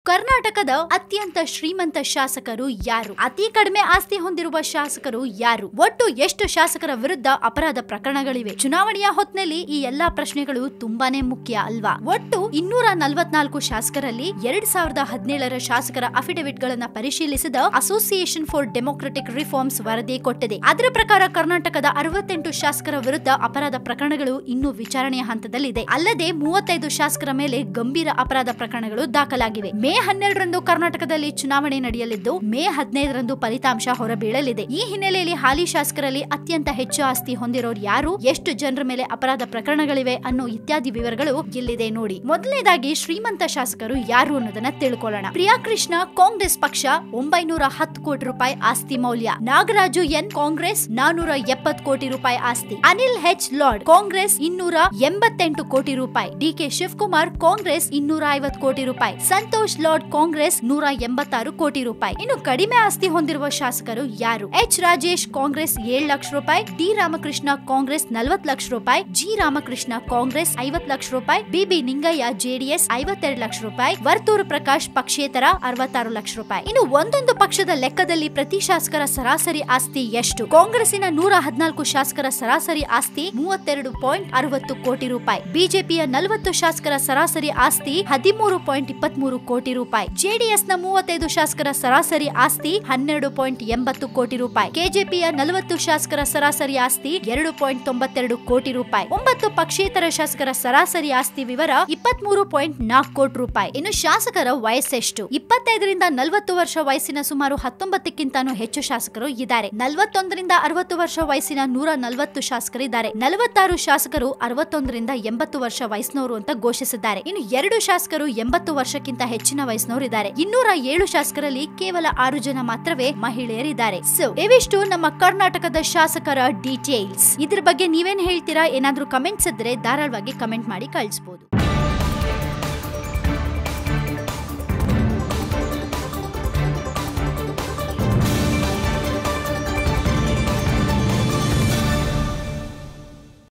ಕರ್ನಾಟಕದ ಅತ್ಯಂತ ಶ್ರೀಮಂತ ಶಾಸಕರು ಯಾರು ಅತಿ ಕಡಿಮೆ ಆಸ್ತಿ ಹೊಂದಿರುವ ಶಾಸಕರು ಯಾರು ಒಟ್ಟು ಎಷ್ಟು ಶಾಸಕರ ವಿರುದ್ಧ ಅಪರಾಧ ಪ್ರಕರಣಗಳಿವೆ ಚುನಾವಣೆಯ ಹೊತ್ನಲ್ಲಿ ಈ ಎಲ್ಲಾ ಪ್ರಶ್ನೆಗಳು ತುಂಬಾನೇ ಮುಖ್ಯ ಅಲ್ವಾ ಒಟ್ಟು ಇನ್ನೂರ ನಲವತ್ನಾಲ್ಕು ಶಾಸಕರಲ್ಲಿ ಎರಡ್ ಸಾವಿರದ ಹದಿನೇಳರ ಶಾಸಕರ ಅಫಿಡವಿಟ್ ಗಳನ್ನ ಪರಿಶೀಲಿಸಿದ ಅಸೋಸಿಯೇಷನ್ ಫಾರ್ ಡೆಮೋಕ್ರೆಟಿಕ್ ರಿಫಾರ್ಮ್ಸ್ ವರದಿ ಕೊಟ್ಟಿದೆ ಅದರ ಪ್ರಕಾರ ಕರ್ನಾಟಕದ ಅರವತ್ತೆಂಟು ಶಾಸಕರ ವಿರುದ್ಧ ಅಪರಾಧ ಪ್ರಕರಣಗಳು ಇನ್ನೂ ವಿಚಾರಣೆಯ ಹಂತದಲ್ಲಿದೆ ಅಲ್ಲದೆ ಮೂವತ್ತೈದು ಶಾಸಕರ ಮೇಲೆ ಗಂಭೀರ ಅಪರಾಧ ಪ್ರಕರಣಗಳು ದಾಖಲಾಗಿವೆ ಮೇ ಹನ್ನೆರಡರಂದು ಕರ್ನಾಟಕದಲ್ಲಿ ಚುನಾವಣೆ ನಡೆಯಲಿದ್ದು ಮೇ ಹದಿನೈದರಂದು ಫಲಿತಾಂಶ ಹೊರಬೀಳಲಿದೆ ಈ ಹಿನ್ನೆಲೆಯಲ್ಲಿ ಹಾಲಿ ಶಾಸಕರಲ್ಲಿ ಅತ್ಯಂತ ಹೆಚ್ಚು ಆಸ್ತಿ ಹೊಂದಿರೋರು ಯಾರು ಎಷ್ಟು ಜನರ ಮೇಲೆ ಅಪರಾಧ ಪ್ರಕರಣಗಳಿವೆ ಅನ್ನೋ ಇತ್ಯಾದಿ ವಿವರಗಳು ಇಲ್ಲಿದೆ ನೋಡಿ ಮೊದಲನೇದಾಗಿ ಶ್ರೀಮಂತ ಶಾಸಕರು ಯಾರು ಅನ್ನೋದನ್ನ ತಿಳ್ಕೊಳ್ಳೋಣ ಪ್ರಿಯಾ ಕೃಷ್ಣ ಕಾಂಗ್ರೆಸ್ ಪಕ್ಷ ಒಂಬೈನೂರ ಹತ್ತು ಕೋಟಿ ರೂಪಾಯಿ ಆಸ್ತಿ ಮೌಲ್ಯ ನಾಗರಾಜು ಎನ್ ಕಾಂಗ್ರೆಸ್ ನಾನೂರ ಎಪ್ಪತ್ತು ಕೋಟಿ ರೂಪಾಯಿ ಆಸ್ತಿ ಅನಿಲ್ ಹೆಚ್ ಲಾರ್ಡ್ ಕಾಂಗ್ರೆಸ್ ಇನ್ನೂರ ಎಂಬತ್ತೆಂಟು ಕೋಟಿ ರೂಪಾಯಿ ಡಿಕೆ ಶಿವಕುಮಾರ್ ಕಾಂಗ್ರೆಸ್ ಇನ್ನೂರ ಐವತ್ತು ಕೋಟಿ ರೂಪಾಯಿ ಸಂತೋಷ್ ಲಾರ್ಡ್ ಕಾಂಗ್ರೆಸ್ ನೂರ ಎಂಬತ್ತಾರು ಕೋಟಿ ರೂಪಾಯಿ ಇನ್ನು ಕಡಿಮೆ ಆಸ್ತಿ ಹೊಂದಿರುವ ಶಾಸಕರು ಯಾರು ಎಚ್ ರಾಜೇಶ್ ಕಾಂಗ್ರೆಸ್ ಏಳು ಲಕ್ಷ ರೂಪಾಯಿ ಡಿ ರಾಮಕೃಷ್ಣ ಕಾಂಗ್ರೆಸ್ ನಲವತ್ತು ಲಕ್ಷ ರೂಪಾಯಿ ಜಿ ರಾಮಕೃಷ್ಣ ಕಾಂಗ್ರೆಸ್ ಐವತ್ತು ಲಕ್ಷ ರೂಪಾಯಿ ಬಿಬಿ ನಿಂಗಯ್ಯ ಜೆಡಿಎಸ್ ಐವತ್ತೆರಡು ಲಕ್ಷ ರೂಪಾಯಿ ವರ್ತೂರು ಪ್ರಕಾಶ್ ಪಕ್ಷೇತರ ಅರವತ್ತಾರು ಲಕ್ಷ ರೂಪಾಯಿ ಇನ್ನು ಒಂದೊಂದು ಪಕ್ಷದ ಲೆಕ್ಕದಲ್ಲಿ ಪ್ರತಿ ಶಾಸಕರ ಸರಾಸರಿ ಆಸ್ತಿ ಎಷ್ಟು ಕಾಂಗ್ರೆಸ್ಸಿನ ನೂರ ಹದಿನಾಲ್ಕು ಶಾಸಕರ ಸರಾಸರಿ ಆಸ್ತಿ ಮೂವತ್ತೆರಡು ಪಾಯಿಂಟ್ ಅರವತ್ತು ಕೋಟಿ ರೂಪಾಯಿ ಬಿಜೆಪಿಯ ನಲವತ್ತು ಶಾಸಕರ ಸರಾಸರಿ ಆಸ್ತಿ ಹದಿಮೂರು ಪಾಯಿಂಟ್ ಇಪ್ಪತ್ಮೂರು ಕೋಟಿ ರೂಪಾಯಿ ಜೆಡಿಎಸ್ ನ ಮೂವತ್ತೈದು ಶಾಸಕರ ಸರಾಸರಿ ಆಸ್ತಿ ಹನ್ನೆರಡು ಪಾಯಿಂಟ್ ಎಂಬತ್ತು ಕೋಟಿ ರೂಪಾಯಿ ಕೆಜೆಪಿಯ ನಲವತ್ತು ಶಾಸಕರ ಸರಾಸರಿ ಆಸ್ತಿ ಎರಡು ಪಾಯಿಂಟ್ ತೊಂಬತ್ತೆರಡು ಕೋಟಿ ರೂಪಾಯಿ ಒಂಬತ್ತು ಪಕ್ಷೇತರ ಶಾಸಕರ ಸರಾಸರಿ ಆಸ್ತಿ ವಿವರ ಇಪ್ಪತ್ಮೂರು ಪಾಯಿಂಟ್ ನಾಲ್ಕು ಕೋಟಿ ರೂಪಾಯಿ ಇನ್ನು ಶಾಸಕರ ವಯಸ್ಸೆಷ್ಟು ಇಪ್ಪತ್ತೈದರಿಂದ ನಲವತ್ತು ವರ್ಷ ವಯಸ್ಸಿನ ಸುಮಾರು ಹತ್ತೊಂಬತ್ತಕ್ಕಿಂತಾನು ಹೆಚ್ಚು ಶಾಸಕರು ಇದ್ದಾರೆ ನಲವತ್ತೊಂದರಿಂದ ಅರವತ್ತು ವರ್ಷ ವಯಸ್ಸಿನ ನೂರ ನಲವತ್ತು ಶಾಸಕರಿದ್ದಾರೆ ನಲವತ್ತಾರು ಶಾಸಕರು ಅರವತ್ತೊಂದರಿಂದ ಎಂಬತ್ತು ವರ್ಷ ವಯಸ್ಸಿನವರು ಅಂತ ಘೋಷಿಸಿದ್ದಾರೆ ಇನ್ನು ಎರಡು ಶಾಸಕರು ಎಂಬತ್ತು ವರ್ಷಕ್ಕಿಂತ ಹೆಚ್ಚಿನ ವಯಸ್ಸಿನವರು ಇದ್ದಾರೆ ಇನ್ನೂರ ಏಳು ಶಾಸಕರಲ್ಲಿ ಕೇವಲ ಆರು ಜನ ಮಾತ್ರವೇ ಮಹಿಳೆಯರಿದ್ದಾರೆ ಸೊ ಇವಿಷ್ಟು ನಮ್ಮ ಕರ್ನಾಟಕದ ಶಾಸಕರ ಡೀಟೇಲ್ಸ್ ಇದ್ರ ಬಗ್ಗೆ ನೀವೇನ್ ಹೇಳ್ತೀರಾ ಏನಾದ್ರೂ ಕಮೆಂಟ್ಸ್ ಇದ್ರೆ ಧಾರಾಳವಾಗಿ ಕಮೆಂಟ್ ಮಾಡಿ ಕಳಿಸಬಹುದು